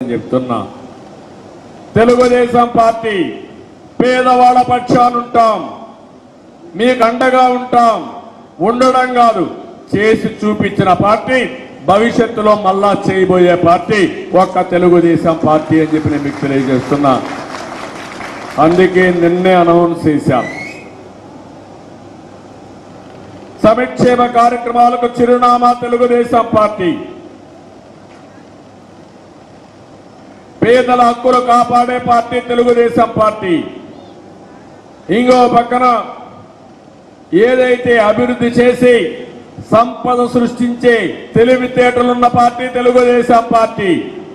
నేను చెప్తున్నా తెలుగుదేశం పార్టీ పేదవాళ్ళ పక్షానుంటాం మీకు అండగా ఉంటాం ఉండడం కాదు చేసి చూపించిన పార్టీ భవిష్యత్తులో మళ్ళా చేయబోయే పార్టీ ఒక్క తెలుగుదేశం పార్టీ అని చెప్పి నేను మీకు తెలియజేస్తున్నా అందుకే నిన్నే అనౌన్స్ చేశాం సంక్షేమ కార్యక్రమాలకు చిరునామా తెలుగుదేశం పార్టీ పేదల హక్కులు కాపాడే పార్టీ తెలుగుదేశం పార్టీ ఇంకో పక్కన ఏదైతే అభివృద్ధి చేసి సంపద సృష్టించే తెలివితేటలున్న పార్టీ తెలుగుదేశం పార్టీ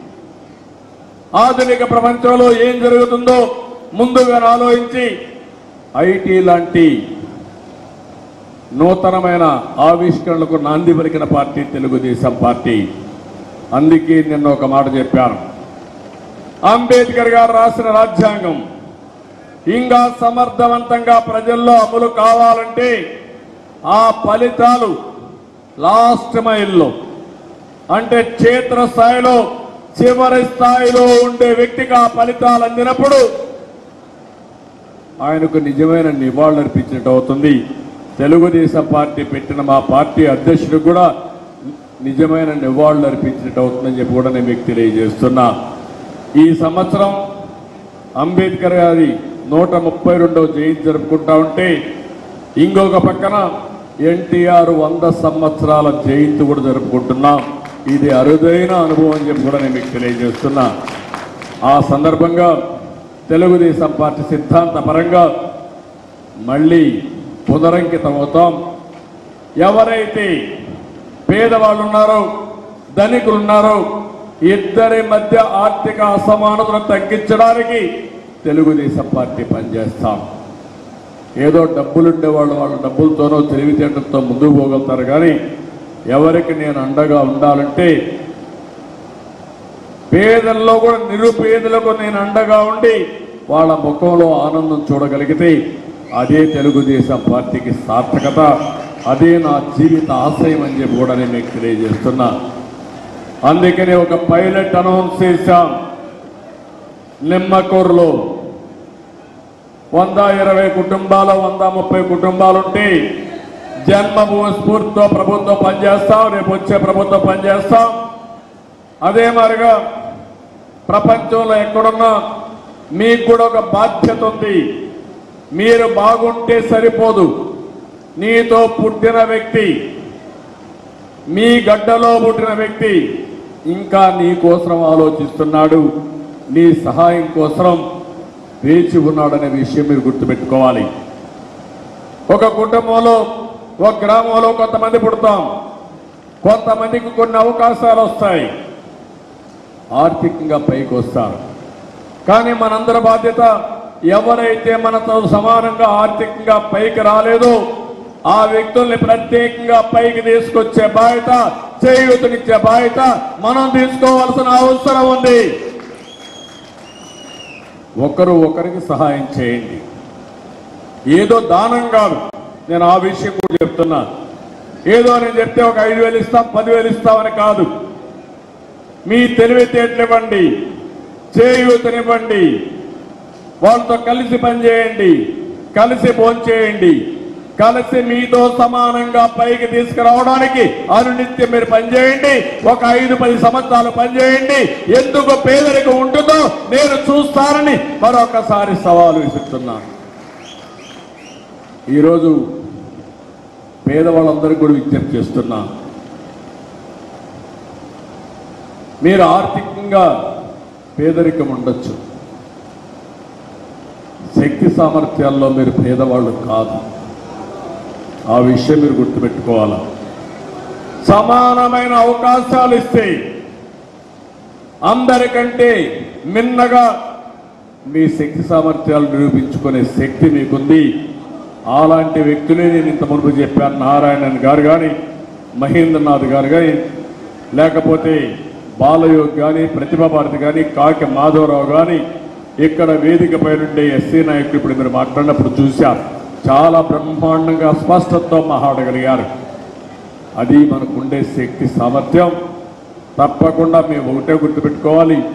ఆధునిక ప్రపంచంలో ఏం జరుగుతుందో ముందుగా ఆలోచించి ఐటీ లాంటి నూతనమైన ఆవిష్కరణలకు నాంది పలికిన పార్టీ తెలుగుదేశం పార్టీ అందుకే నిన్న ఒక మాట చెప్పాను అంబేద్కర్ గారు రాసిన రాజ్యాంగం ఇంకా సమర్థవంతంగా ప్రజల్లో అమలు కావాలంటే ఆ ఫలితాలు లాస్ట్ మైల్లో అంటే క్షేత్ర స్థాయిలో చివరి స్థాయిలో ఉండే వ్యక్తికి ఆ ఫలితాలు అందినప్పుడు ఆయనకు నిజమైన నివాళులు అర్పించినట్టు అవుతుంది తెలుగుదేశం పార్టీ పెట్టిన మా పార్టీ అధ్యక్షుడు కూడా నిజమైన నివాళులు అర్పించినట్టు అవుతుందని చెప్పి కూడా నేను మీకు తెలియజేస్తున్నా ఈ సంవత్సరం అంబేద్కర్ గారి నూట ముప్పై రెండవ జయంతి జరుపుకుంటా ఉంటే ఇంకొక పక్కన ఎన్టీఆర్ వంద సంవత్సరాల జయంతి కూడా జరుపుకుంటున్నాం ఇది అరుదైన అనుభవం అని చెప్పి కూడా నేను మీకు తెలియజేస్తున్నా ఆ సందర్భంగా తెలుగుదేశం పార్టీ సిద్ధాంత పరంగా మళ్ళీ పునరంకితం అవుతాం ఎవరైతే పేదవాళ్ళు ఉన్నారో ధనికులు ఉన్నారో ఇద్దరి మధ్య ఆర్థిక అసమానతను తగ్గించడానికి తెలుగుదేశం పార్టీ పనిచేస్తాం ఏదో డబ్బులుండే వాళ్ళు వాళ్ళ డబ్బులతోనో తెలివితేటలతో ముందుకు పోగలుగుతారు కానీ ఎవరికి నేను అండగా ఉండాలంటే పేదల్లో కూడా నిరుపేదలకు నేను అండగా ఉండి వాళ్ళ ముఖంలో ఆనందం చూడగలిగితే అదే తెలుగుదేశం పార్టీకి సార్థకత అదే నా జీవిత ఆశయం అని చెప్పి కూడా నేను మీకు తెలియజేస్తున్నా అందుకనే ఒక పైలట్ అనౌన్స్ చేశాం నిమ్మకూరులో వంద ఇరవై కుటుంబాలు వంద ముప్పై కుటుంబాలుంటే జన్మభూమి స్ఫూర్తితో ప్రభుత్వం పనిచేస్తాం రేపు వచ్చే ప్రభుత్వం పనిచేస్తాం అదే మరిగా ప్రపంచంలో ఎక్కడున్నా మీకు కూడా ఒక బాధ్యత ఉంది మీరు బాగుంటే సరిపోదు నీతో పుట్టిన వ్యక్తి మీ గడ్డలో పుట్టిన వ్యక్తి ఇంకా నీ కోసం ఆలోచిస్తున్నాడు నీ సహాయం కోసం వేచి ఉన్నాడనే విషయం మీరు గుర్తుపెట్టుకోవాలి ఒక కుటుంబంలో ఒక గ్రామంలో కొంతమంది పుడతాం కొంతమందికి కొన్ని అవకాశాలు వస్తాయి ఆర్థికంగా పైకి వస్తారు కానీ మనందరి బాధ్యత ఎవరైతే మనతో సమానంగా ఆర్థికంగా పైకి రాలేదో ఆ వ్యక్తుల్ని ప్రత్యేకంగా పైకి తీసుకొచ్చే బాధ్యత చేయూతనిచ్చే బాధ్యత మనం తీసుకోవాల్సిన అవసరం ఉంది ఒకరు ఒకరికి సహాయం చేయండి ఏదో దానం కాదు నేను ఆ విషయం కూడా చెప్తున్నా ఏదో నేను చెప్తే ఒక ఐదు వేలు ఇస్తాం పదివేలు ఇస్తామని కాదు మీ తెలివితేటలు ఇవ్వండి చేయూతనివ్వండి వాళ్ళతో కలిసి పనిచేయండి కలిసి భోంచేయండి కలిసి మీతో సమానంగా పైకి తీసుకురావడానికి అనునిత్యం మీరు పనిచేయండి ఒక ఐదు పది సంవత్సరాలు పనిచేయండి ఎందుకు పేదరికం ఉంటుందో నేను చూస్తానని మరొకసారి సవాలు విసురుతున్నాను ఈరోజు పేదవాళ్ళందరికీ కూడా విజ్ఞప్తి చేస్తున్నా మీరు ఆర్థికంగా పేదరికం ఉండొచ్చు శక్తి సామర్థ్యాల్లో మీరు పేదవాళ్ళు కాదు ఆ విషయం మీరు గుర్తుపెట్టుకోవాలా సమానమైన అవకాశాలు ఇస్తే అందరికంటే మిన్నగా మీ శక్తి సామర్థ్యాలు నిరూపించుకునే శక్తి మీకుంది అలాంటి వ్యక్తులే నేను ఇంత మునుపు చెప్పాను నారాయణన్ గారు కానీ మహేంద్రనాథ్ గారు కానీ లేకపోతే బాలయోగ్ కానీ ప్రతిభా భారతి కానీ కాకి మాధవరావు కానీ ఇక్కడ వేదిక పైనుండే ఎస్సీ నాయకులు ఇప్పుడు మీరు మాట్లాడినప్పుడు చూశారు చాలా బ్రహ్మాండంగా స్పష్టతతో మాట్లాడగలిగారు అది మనకుండే శక్తి సామర్థ్యం తప్పకుండా మేము ఒకటే గుర్తుపెట్టుకోవాలి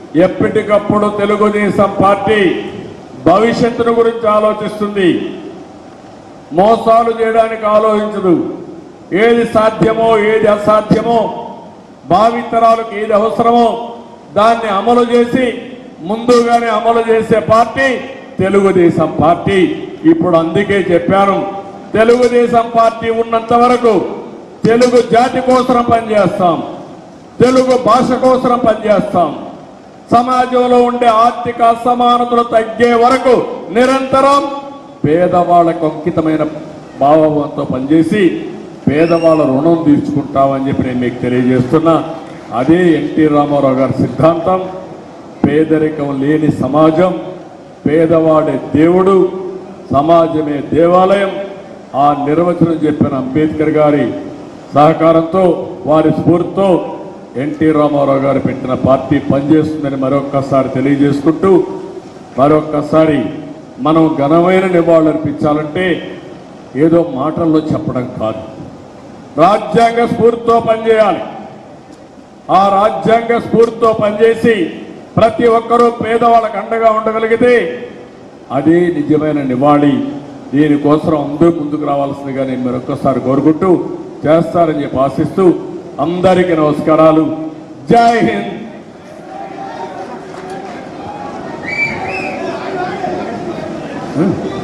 ఎప్పటికప్పుడు తెలుగుదేశం పార్టీ భవిష్యత్తును గురించి ఆలోచిస్తుంది మోసాలు చేయడానికి ఆలోచించదు ఏది సాధ్యమో ఏది అసాధ్యమో భావితరాలకు ఏది అవసరమో దాన్ని అమలు చేసి ముందుగానే అమలు చేసే పార్టీ తెలుగుదేశం పార్టీ ఇప్పుడు అందుకే చెప్పాను తెలుగుదేశం పార్టీ ఉన్నంత వరకు తెలుగు జాతి కోసం పనిచేస్తాం తెలుగు భాష కోసం పనిచేస్తాం సమాజంలో ఉండే ఆర్థిక అసమానతలు తగ్గే వరకు నిరంతరం పేదవాళ్ళకు అంకితమైన భావంతో పనిచేసి పేదవాళ్ళ రుణం తీర్చుకుంటామని చెప్పి నేను మీకు తెలియజేస్తున్నా అదే ఎన్టీ రామారావు గారి సిద్ధాంతం పేదరికం లేని సమాజం పేదవాడే దేవుడు సమాజమే దేవాలయం ఆ నిర్వచనం చెప్పిన అంబేద్కర్ గారి సహకారంతో వారి స్ఫూర్తితో ఎన్టీ రామారావు గారు పెట్టిన పార్టీ పనిచేస్తుందని మరొక్కసారి తెలియజేసుకుంటూ మరొక్కసారి మనం ఘనమైన నివాళులు అర్పించాలంటే ఏదో మాటల్లో చెప్పడం కాదు రాజ్యాంగ స్ఫూర్తితో పనిచేయాలి ఆ రాజ్యాంగ స్ఫూర్తితో పనిచేసి ప్రతి ఒక్కరూ పేదవాళ్ళకు అండగా ఉండగలిగితే అదే నిజమైన నివాళి దీనికోసం అందరూ ముందుకు రావాల్సిందిగా నేను మరొకసారి కోరుకుంటూ చేస్తారని చెప్పి ఆశిస్తూ అందరికీ నమస్కారాలు జై హింద్ హ్మ్.